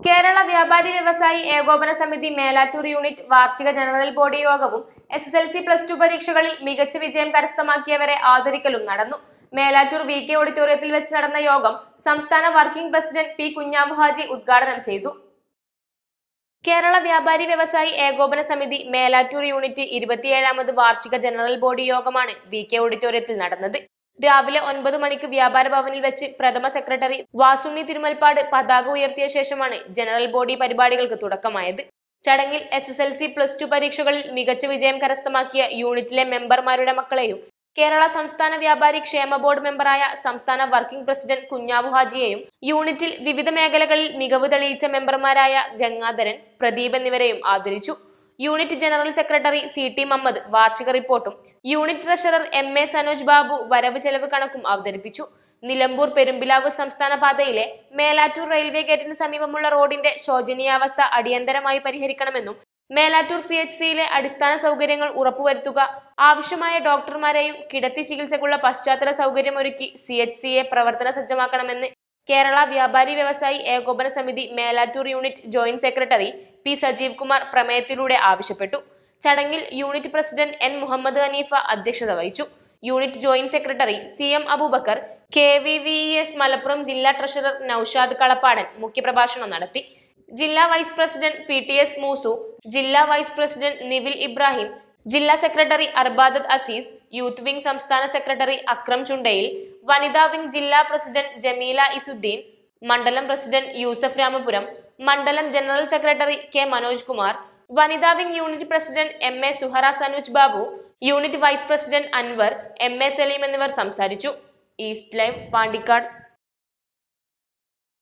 കേരള വ്യാപാരി വ്യവസായി ഏകോപന സമിതി മേലാറ്റൂർ യൂണിറ്റ് വാർഷിക ജനറൽ ബോഡി യോഗവും S S L C plus two പരീക്ഷകളിൽ മികച്ച വിജയം കരസ്ഥമാക്കിയവരെ ആദരിക്കലും നടന്നു മേലാറ്റൂർ വി കെ ഓഡിറ്റോറിയത്തിൽ വെച്ച് നടന്ന യോഗം സംസ്ഥാന working president P Kunhabu Haji ഉദ്ഘാടനം ചെയ്തു കേരള വ്യാപാരി വ്യവസായി ഏകോപന സമിതി മേലാറ്റൂർ യൂണിറ്റ് ഇരുപത്തിയേഴാമത് വാർഷിക ജനറൽ ബോഡി യോഗമാണ് വി കെ ഓഡിറ്റോറിയത്തിൽ നടന്നത് രാവിലെ ഒൻപത് മണിക്ക് വ്യാപാര ഭവനിൽ വെച്ച് പ്രഥമ സെക്രട്ടറി വാസുണ്ണി തിരുമൽപ്പാട് പതാക ഉയർത്തിയ ശേഷമാണ് ജനറൽ ബോഡി പരിപാടികൾക്ക് തുടക്കമായത് ചടങ്ങിൽ S S L C plus two പരീക്ഷകളിൽ മികച്ച വിജയം കരസ്ഥമാക്കിയ യൂണിറ്റിലെ മെമ്പർമാരുടെ മക്കളെയും കേരള സംസ്ഥാന വ്യാപാരി ക്ഷേമ ബോർഡ് മെമ്പറായ സംസ്ഥാന വർക്കിംഗ് പ്രസിഡന്റ് കുഞ്ഞാവു ഹാജിയെയും യൂണിറ്റിൽ വിവിധ മേഖലകളിൽ മികവ് തെളിയിച്ച മെമ്പർമാരായ ഗംഗാധരൻ പ്രദീപ് എന്നിവരെയും ആദരിച്ചു unit general secretary C T Muhammad വാർഷിക റിപ്പോർട്ടും unit treasurer M A Sanoj Babu വരവ് ചെലവ് കണക്കും അവതരിപ്പിച്ചു നിലമ്പൂർ പെരുമ്പിലാവ് സംസ്ഥാന പാതയിലെ മേലാറ്റൂർ റെയിൽവേ ഗേറ്റിന് സമീപമുള്ള റോഡിന്റെ ശോചനീയാവസ്ഥ അടിയന്തരമായി പരിഹരിക്കണമെന്നും മേലാറ്റൂർ സി എച്ച് സിയിലെ അടിസ്ഥാന സൗകര്യങ്ങൾ ഉറപ്പുവരുത്തുക ആവശ്യമായ ഡോക്ടർമാരെയും കിടത്തി ചികിത്സക്കുള്ള പശ്ചാത്തല സൗകര്യമൊരുക്കി സി എച്ച് സിയെ പ്രവർത്തന സജ്ജമാക്കണമെന്ന് കേരള വ്യാപാരി വ്യവസായി ഏകോപന സമിതി Melattur unit joint secretary P Sajeev Kumar പ്രമേയത്തിലൂടെ ആവശ്യപ്പെട്ടു ചടങ്ങിൽ unit president N Muhammad Haneefa അധ്യക്ഷത വഹിച്ചു unit joint secretary C M Abubacker K V V S Malappuram ജില്ലാ ട്രഷറർ നൌഷാദ് കളപ്പാടൻ മുഖ്യപ്രഭാഷണം നടത്തി ജില്ലാ vice president P T S Moosu ജില്ലാ വൈസ് പ്രസിഡന്റ് നിവിൽ ഇബ്രാഹിം ജില്ലാ സെക്രട്ടറി അർബാദത്ത് അസീസ് യൂത്ത് വിംഗ് സംസ്ഥാന സെക്രട്ടറി അക്രം ചുണ്ടയിൽ വനിതാ വിംഗ് ജില്ലാ പ്രസിഡന്റ് ജമീല ഇസുദ്ദീൻ മണ്ഡലം പ്രസിഡന്റ് യൂസഫ് രാമപുരം മണ്ഡലം general secretary K Manoj Kumar വനിതാ wing unit president M A Suhara Sanooj Babu unit vice president Anwar M A Saleem എന്നിവർ സംസാരിച്ചു ഈസ്റ്റ് ലൈവ് പാണ്ടിക്കാട്